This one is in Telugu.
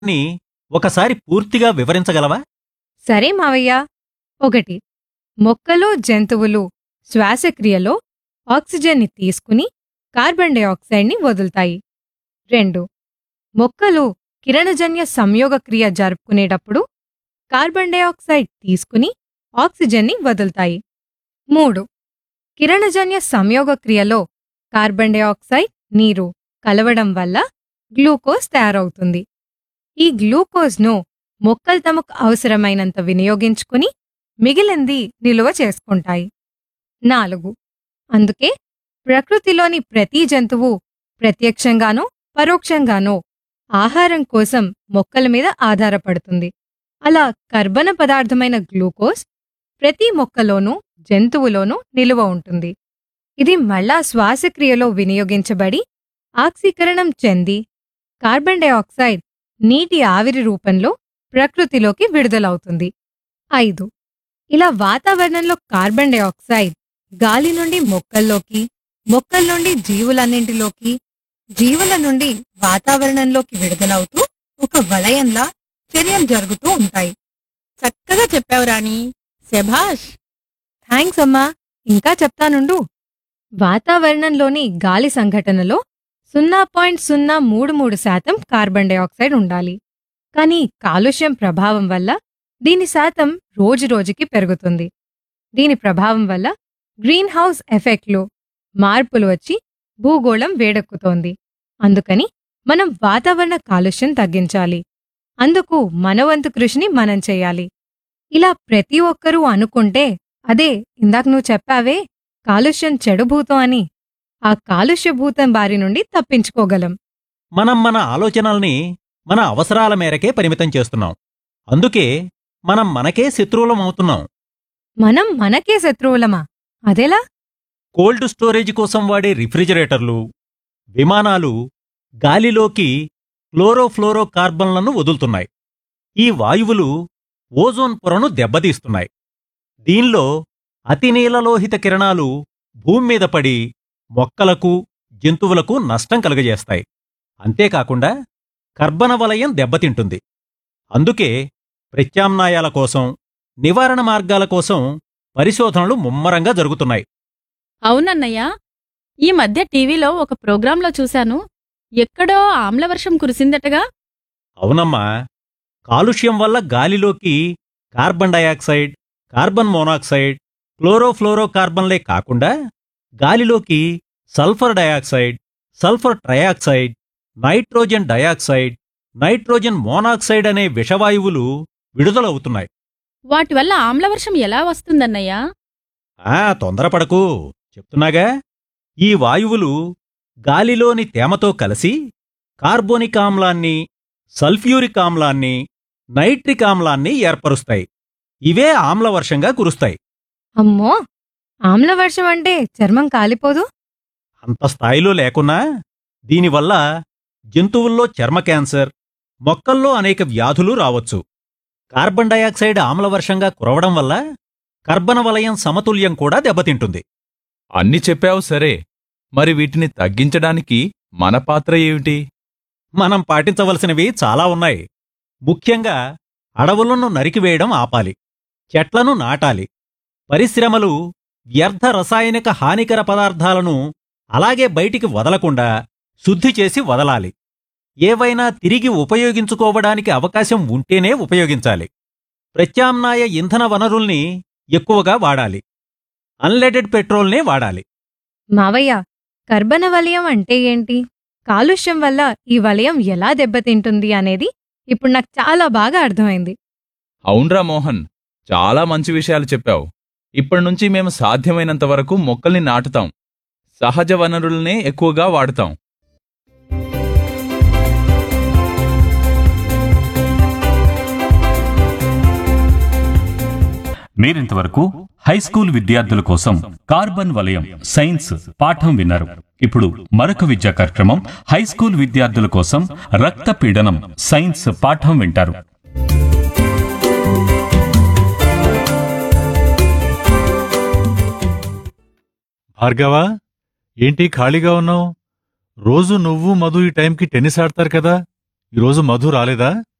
ని ఒకసారి పూర్తిగా వివరించగలవా సరే మావయ్య ఒకటి మొక్కలు జంతువులు శ్వాసక్రియలో ఆక్సిజన్ని తీసుకుని కార్బన్ డయాక్సైడ్ని వదులుతాయి రెండు మొక్కలు కిరణజన్య సంయోగ క్రియ జరుపుకునేటప్పుడు కార్బన్ డయాక్సైడ్ తీసుకుని ఆక్సిజన్ని వదులుతాయి మూడు కిరణజన్య సంయోగ క్రియలో కార్బన్ డయాక్సైడ్ నీరు కలవడం వల్ల గ్లూకోజ్ తయారవుతుంది ఈ గ్లూకోజ్ను మొక్కలు తమకు అవసరమైనంత వినియోగించుకుని మిగిలింది నిలువ చేసుకుంటాయి నాలుగు అందుకే ప్రకృతిలోని ప్రతి జంతువు ప్రత్యక్షంగానో పరోక్షంగానో ఆహారం కోసం మొక్కల మీద ఆధారపడుతుంది అలా కర్బన పదార్థమైన గ్లూకోజ్ ప్రతి మొక్కలోనూ జంతువులోనూ నిలువ ఉంటుంది ఇది మళ్ళా శ్వాసక్రియలో వినియోగించబడి ఆక్సీకరణం చెంది కార్బన్ డయాక్సైడ్ నీటి ఆవిరి రూపంలో ప్రకృతిలోకి విడుదలవుతుంది ఐదు ఇలా వాతావరణంలో కార్బన్ డయాక్సైడ్ గాలి నుండి మొక్కల్లోకి మొక్కల నుండి జీవులన్నింటిలోకి జీవుల నుండి వాతావరణంలోకి విడుదలవుతూ ఒక వలయంలా చర్యలు జరుగుతూ ఉంటాయి చక్కగా చెప్పావు రాణి శభాష్ థ్యాంక్స్ అమ్మా ఇంకా చెప్తానుండు వాతావరణంలోని గాలి సంఘటనలో సున్నా పాయింట్ సున్నా మూడు మూడు శాతం కార్బన్ డయాక్సైడ్ ఉండాలి కానీ కాలుష్యం ప్రభావం వల్ల దీని శాతం రోజురోజుకి పెరుగుతుంది దీని ప్రభావం వల్ల గ్రీన్ హౌస్ ఎఫెక్ట్లు మార్పులు వచ్చి భూగోళం వేడెక్కుతోంది అందుకని మనం వాతావరణ కాలుష్యం తగ్గించాలి అందుకు మనవంతు కృషిని మనం చేయాలి ఇలా ప్రతి ఒక్కరూ అనుకుంటే అదే ఇందాక నువ్వు చెప్పావే కాలుష్యం చెడు భూతం అని ఆ కాలుష్య భూతం బారి నుండి తప్పించుకోగలం మనం మన ఆలోచనల్ని మన అవసరాల మేరకే పరిమితం చేస్తున్నాం అందుకే మనం మనకే శత్రువులం అవుతున్నాం మనం మనకే శత్రువులమా అదెలా కోల్డ్ స్టోరేజ్ కోసం వాడే రిఫ్రిజిరేటర్లు విమానాలు గాలిలోకి క్లోరోఫ్లోరో కార్బన్లను వదులుతున్నాయి ఈ వాయువులు ఓజోన్ పొరను దెబ్బతీస్తున్నాయి దీనిలో అతినీలలోహిత కిరణాలు భూమి మీద పడి మొక్కలకు జంతువులకు నష్టం కలుగజేస్తాయి అంతేకాకుండా కర్బన వలయం దెబ్బతింటుంది అందుకే ప్రత్యామ్నాయాల కోసం నివారణ మార్గాల కోసం పరిశోధనలు ముమ్మరంగా జరుగుతున్నాయి అవునన్నయ్య ఈ మధ్య టీవీలో ఒక ప్రోగ్రాంలో చూశాను ఎక్కడో ఆమ్లవర్షం కురిసిందటగా అవునమ్మా కాలుష్యం వల్ల గాలిలోకి కార్బన్ డయాక్సైడ్ కార్బన్ మోనాక్సైడ్ క్లోరోఫ్లోరో కార్బన్లే కాకుండా గాలిలోకి sulphur dioxide sulphur trioxide nitrogen dioxide nitrogen monoxide అనే విషవాయువులు విడుదలవుతున్నాయి వాటి వల్ల ఆమ్లవర్షం ఎలా వస్తుందన్నయ్య ఆ తొందరపడకు చెప్తున్నాగా ఈ వాయువులు గాలిలోని తేమతో కలిసి కార్బోనిక్ ఆమ్లాన్ని సల్ఫ్యూరిక్ ఆమ్లాన్ని నైట్రిక్ ఆమ్లాన్ని ఏర్పరుస్తాయి ఇవే ఆమ్లవర్షంగా కురుస్తాయి అమ్మో ఆమ్లవర్షం అంటే చర్మం కాలిపోదు అంత స్థాయిలో లేకున్నా దీనివల్ల జంతువుల్లో చర్మ క్యాన్సర్ మొక్కల్లో అనేక వ్యాధులు రావచ్చు కార్బన్ డయాక్సైడ్ ఆమ్లవర్షంగా కురవడం వల్ల కర్బన వలయం సమతుల్యం కూడా దెబ్బతింటుంది అన్ని చెప్పావు సరే మరి వీటిని తగ్గించడానికి మన పాత్ర ఏమిటి మనం పాటించవలసినవి చాలా ఉన్నాయి ముఖ్యంగా అడవులను నరికివేయడం ఆపాలి చెట్లను నాటాలి పరిశ్రమలు వ్యర్థ రసాయనిక హానికర పదార్థాలను అలాగే బయటికి వదలకుండా శుద్ధి చేసి వదలాలి ఏవైనా తిరిగి ఉపయోగించుకోవడానికి అవకాశం ఉంటేనే ఉపయోగించాలి ప్రత్యామ్నాయ ఇంధన వనరుల్ని ఎక్కువగా వాడాలి అన్లెడెడ్ పెట్రోల్నే వాడాలి మావయ్య కర్బన వలయం అంటే ఏంటి కాలుష్యం వల్ల ఈ వలయం ఎలా దెబ్బతింటుంది అనేది ఇప్పుడు నాకు చాలా బాగా అర్థమైంది అవునరా మోహన్ చాలా మంచి విషయాలు చెప్పావు ఇప్పటి నుంచి మేము సాధ్యమైనంత వరకు మొక్కల్ని నాటుతాం సహజ వనరులనే ఎక్కువగా వాడుతాం మీరింతవరకు హై స్కూల్ విద్యార్థుల కోసం కార్బన్ వలయం సైన్స్ పాఠం విన్నారు ఇప్పుడు మరొక విద్యా కార్యక్రమం హై స్కూల్ విద్యార్థుల కోసం రక్త పీడనం సైన్స్ పాఠం వింటారు భార్గవా ఏంటి ఖాళీగా ఉన్నావు రోజు నువ్వు మధు ఈ టైంకి టెన్నిస్ ఆడతారు కదా ఈరోజు మధు రాలేదా